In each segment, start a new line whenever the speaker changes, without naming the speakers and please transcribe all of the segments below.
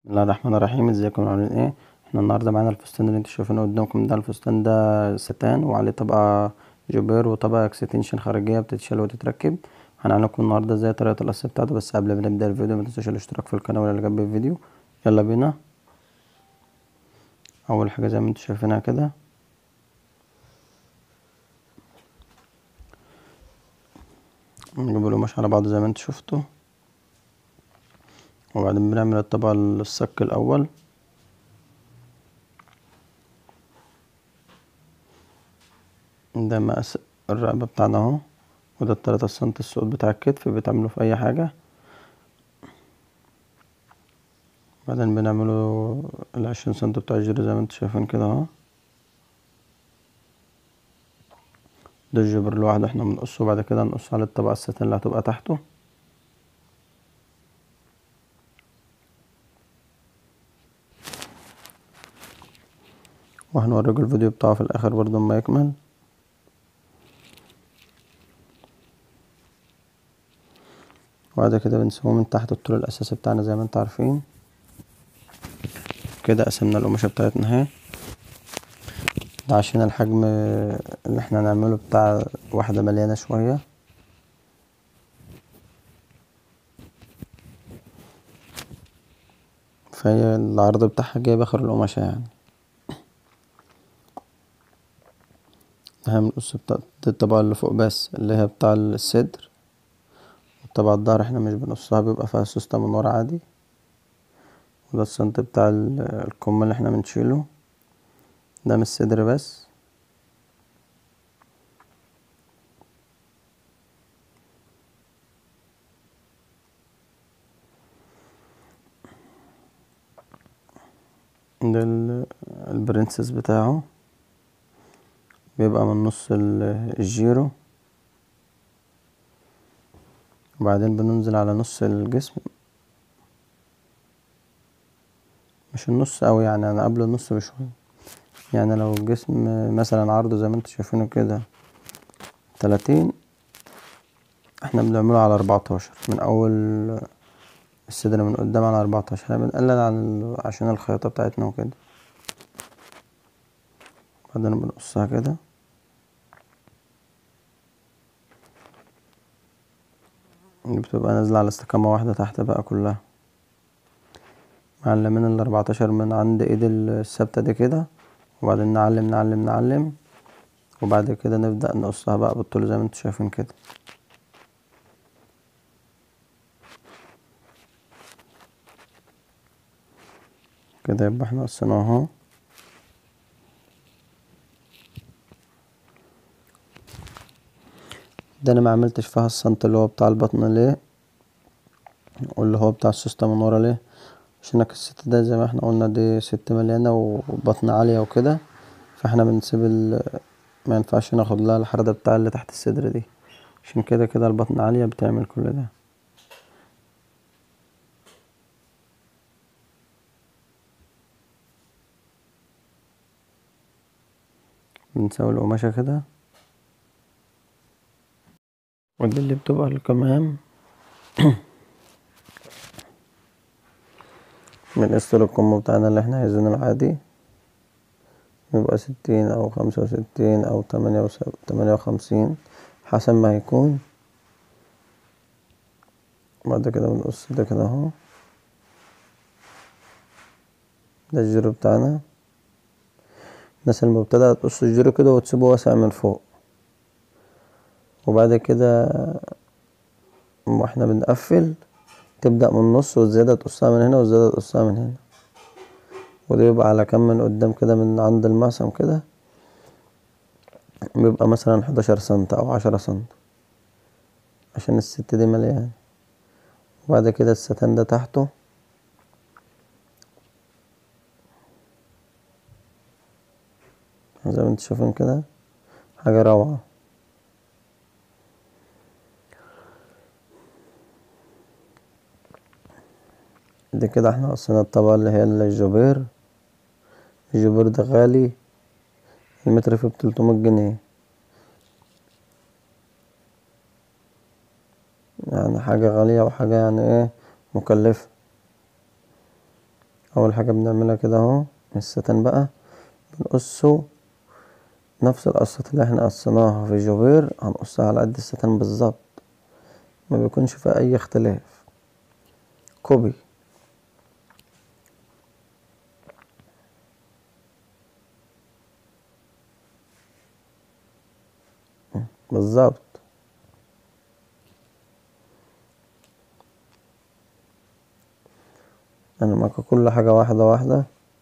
بسم الله الرحمن الرحيم ازيكم عاملين ايه احنا النهارده معانا الفستان اللي انتوا شايفينه قدامكم ده الفستان ده ستان وعليه طبقة جبير وطبقة اكستنشن خارجية بتتشال وتتركب هنعلمكم النهارده ازاي طريقة القص بتاعته بس قبل ما نبدأ الفيديو متنسوش الاشتراك في القناة واللي جنب الفيديو يلا بينا اول حاجة زي ما انتوا شايفينها كده نجيب القماش على بعضه زي ما انتوا شفتوا وبعدين بنعمل الطبقة الصك الأول ده مقاس الرقبة بتاعنا اهو وده التلاتة سنتي السقوط بتاع الكتف بتعمله في أي حاجة بعدين بنعمله العشرين سنتي بتاع الجير زي ما انتوا شايفين كده اهو ده الجبر لوحده احنا بنقصه وبعد كده نقص على الطبقة الستان اللي هتبقى تحته وهنوريكم الفيديو بتاعه في الاخر برضه اما يكمل وبعد كده بنسيبه من تحت الطول الاساسي بتاعنا زي ما انتوا عارفين كده قسمنا القماشة بتاعتنا اهي ده عشان الحجم اللي احنا هنعمله بتاع واحدة مليانة شوية فهي العرض بتاعها جايب اخر القماشة يعني هنعمل القص بتاع الطبقة اللي فوق بس اللي هي بتاع الصدر طبعا الضهر احنا مش بنقصها بيبقى فيها سوستة من ورا عادي وده السنتي بتاع الكم اللي احنا بنشيله ده من الصدر بس ده البرنسس بتاعه بيبقى من نص الجيرو وبعدين بننزل على نص الجسم مش النص اوي يعني انا قبل النص بشوية يعني لو الجسم مثلا عرضه زي ما انتوا شايفينه كده تلاتين احنا بنعمله على اربعتاشر من اول الصدر من قدام على اربعتاشر احنا بنقلل عن عشان الخياطة بتاعتنا وكده بعدين بنقصها كده بتبقى نازلة على استقامة واحدة تحت بقى كلها معلمين الاربعتاشر من عند ايد الثابتة دي كده وبعدين نعلم نعلم نعلم وبعد كده نبدأ نقصها بقى بالطول زي ما انتوا شايفين كده كده يبقى احنا قصيناه اهو ده انا ما عملتش فيها السنت اللي هو بتاع البطن ليه واللي هو بتاع السوستة من ورا ليه عشان الست ده زي ما احنا قلنا دي ست مليانة وبطن عالية وكده فاحنا بنسيب ال ما ينفعش ناخد لها الحردة بتاع اللي تحت الصدر دي عشان كده كده البطن عالية بتعمل كل ده بنسوي القماشة كده ودي اللي بتبقى الكمام بنقص الكم بتاعنا اللي احنا عايزينه العادي بيبقى ستين او خمسة وستين او تمانية تمانية وخمسين حسب ما هيكون بعد كده بنقص ده كده اهو ده الجيرو بتاعنا الناس المبتدئة تقص الجيرو كده وتسيبه واسع من فوق وبعد كده واحنا بنقفل تبدأ من النص والزيادة تقصها من هنا والزيادة تقصها من هنا وده يبقى على كم من قدام كده من عند المعصم كده بيبقى مثلا حداشر سنت أو عشرة سنت عشان الست دي مليانة وبعد كده الستان ده تحته زي ما انتوا شايفين كده حاجة روعة دي كده احنا قصينا الطبقة اللي هي الجبير الجبير ده غالي المتر فيه بتلتمية جنيه يعني حاجة غالية وحاجة يعني ايه مكلفة اول حاجة بنعملها كده اهو الستان بقى بنقصه نفس القصات اللي احنا قصيناها في الجوبير هنقصها على قد الستان بالظبط ما بيكونش فيها اي اختلاف كوبي بالظبط انا معاك كل حاجة واحدة واحدة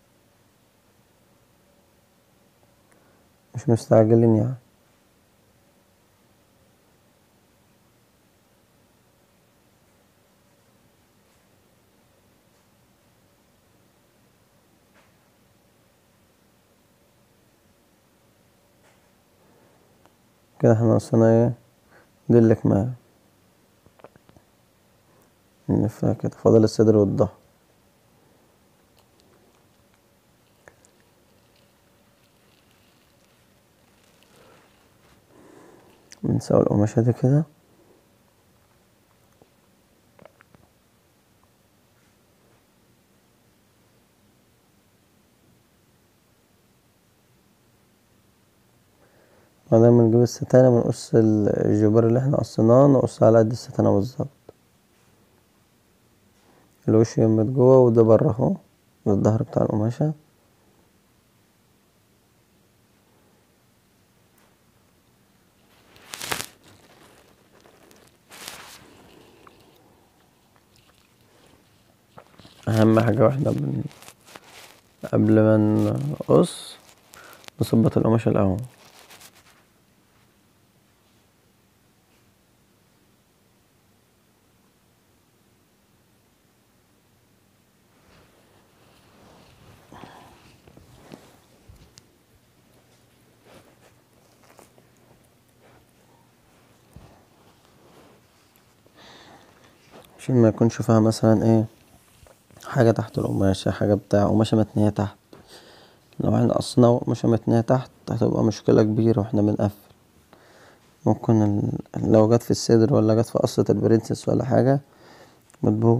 مش مستعجلين يعني كده احنا ناقصنا ايه دي الكمام نلفها كده فاضل الصدر والظهر بنسوي القماشة دي كده بعدين بنجيب الستانة بنقص الجبار اللي احنا قصيناه نقصه على قد الستانة بالظبط الوش يمد جوه وده بره اهو ده الظهر بتاع القماشة اهم حاجة واحنا بن... قبل ما نقص نظبط القماشة الاول عشان ما يكونش فيها مثلا ايه حاجة تحت القماشة حاجة بتاع قماشة متنية تحت لو احنا قصينا قماشة متنية تحت هتبقى مشكلة كبيرة واحنا بنقفل ممكن ال... لو جت في الصدر ولا جت في قصة البرنسس ولا حاجة بتبوظ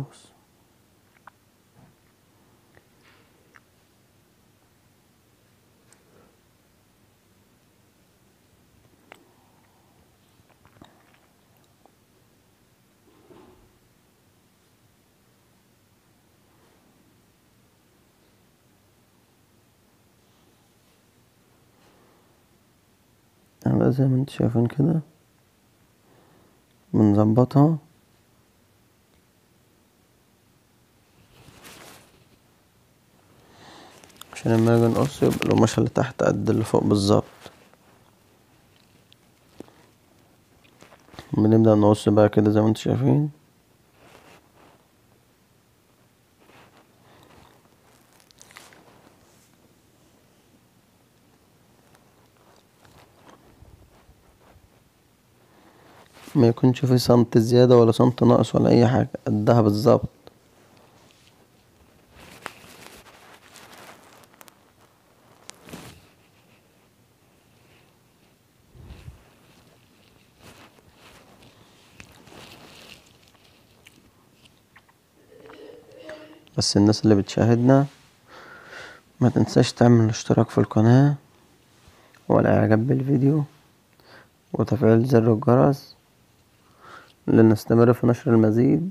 بقى زي ما انتوا شايفين كده بنظبطها عشان لما نيجي نقص يبقى القماشة اللي تحت قد اللي فوق بالظبط بنبدأ نقص بقى كده زي ما انتوا شايفين ما يكونش في سنتي زيادة ولا سنتي ناقص ولا أي حاجة قدها بالظبط بس الناس اللي بتشاهدنا ما تنساش تعمل اشتراك في القناة ولا اعجاب بالفيديو وتفعيل زر الجرس لنستمر في نشر المزيد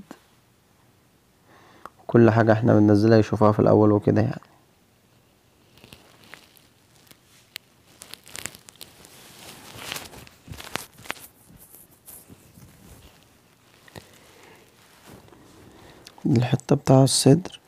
كل حاجة احنا بننزلها يشوفوها في الأول وكده يعني دي الحتة بتاع الصدر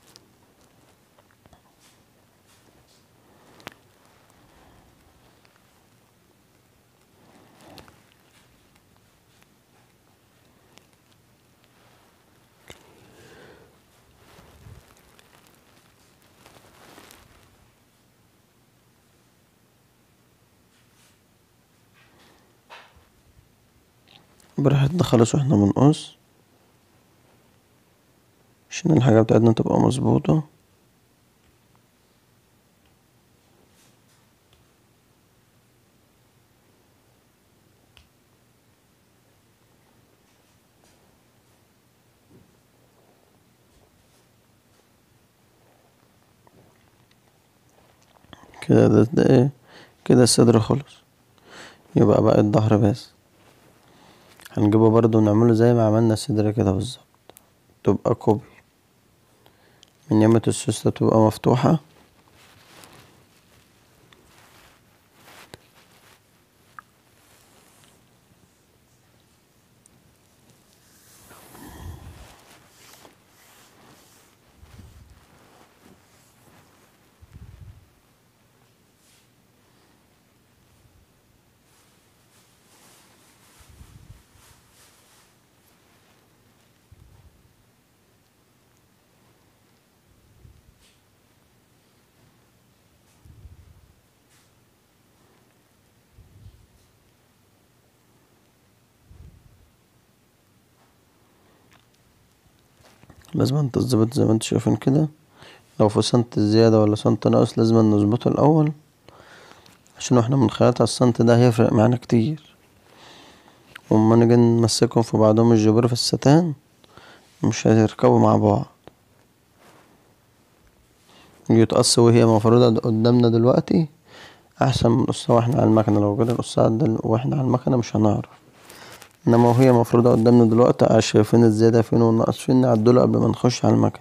براحتنا خالص واحنا بنقص عشان الحاجة بتاعتنا تبقى مظبوطة كده ده, ده ايه كده الصدر خلص يبقى بقى الظهر بس هنجيبه برضو ونعمله زي ما عملنا الصدر كده بالظبط تبقى كوبي من يمة السوستة تبقى مفتوحة لازم تظبط زي ما انتوا شايفين كده لو في سنتي زيادة ولا سنتي ناقص لازم نظبطه الأول عشان واحنا بنخيط عالسنتي ده هيفرق معانا كتير واما نيجي نمسكهم في بعضهم الجبر في الستان مش هيركبوا مع بعض يتقص وهي مفرودة قدامنا دلوقتي أحسن من نقصها واحنا على المكنة لو جينا نقصها واحنا على المكنة مش هنعرف انما وهي مفرودة قدامنا دلوقتي عشان شايفين الزيادة فين والنقص فين نعدله قبل ما نخش على المكنة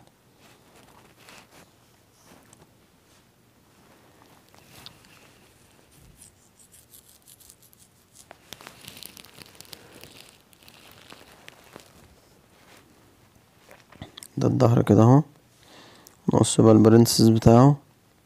ده الضهر كده اهو نقص بقى البرنسس بتاعه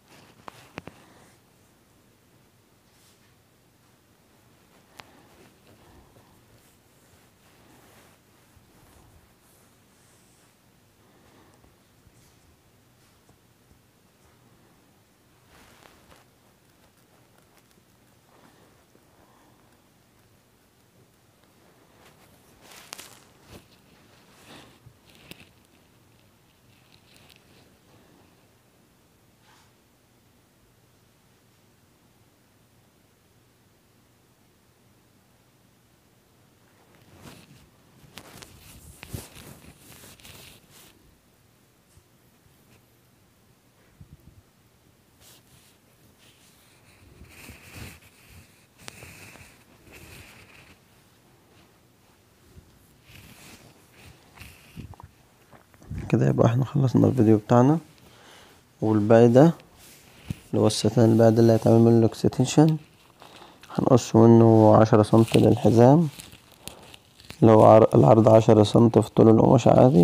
كده يبقى احنا خلصنا الفيديو بتاعنا والباقي ده اللي هو الستان الباقي ده اللي هيتعمل منه الاكستنشن هنقص منه عشرة سنتي للحزام اللي هو العرض عشرة سنتي في طول القماش عادي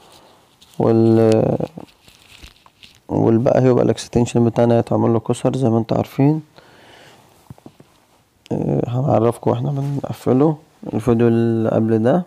وال والباقي هيبقى الاكستنشن بتاعنا هيتعمل له كسر زي ما انتوا عارفين هنعرفكم واحنا بنقفله الفيديو اللي قبل ده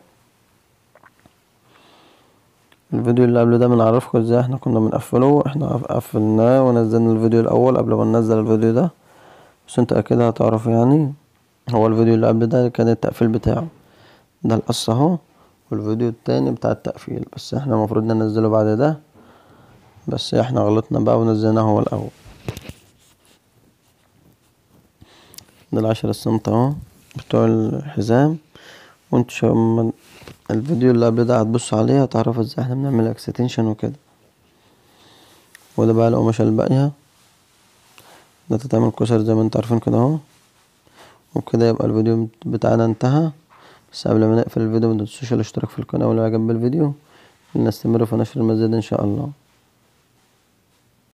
الفيديو اللي قبل ده بنعرفكم ازاي احنا كنا بنقفله احنا قفلناه ونزلنا الفيديو الاول قبل ما ننزل الفيديو ده بس انت اكيد هتعرفوا يعني هو الفيديو اللي قبل ده كان التقفيل بتاعه ده القص اهو والفيديو التاني بتاع التقفيل بس احنا المفروض ننزله بعد ده بس احنا غلطنا بقى ونزلناه هو الاول ده العشرة سنت اهو بتوع الحزام وانتوا شو الفيديو اللي قبل ده هتبصوا عليه هتعرفوا ازاي احنا بنعمل اكستنشن وكده وده بقى القماشة الباقية ده تتعمل كسر زي ما انتوا عارفين كده اهو وبكده يبقى الفيديو بتاعنا انتهى بس قبل ما نقفل الفيديو متنسوش الاشتراك في القناة ولو عجب الفيديو نستمر في نشر المزيد ان شاء الله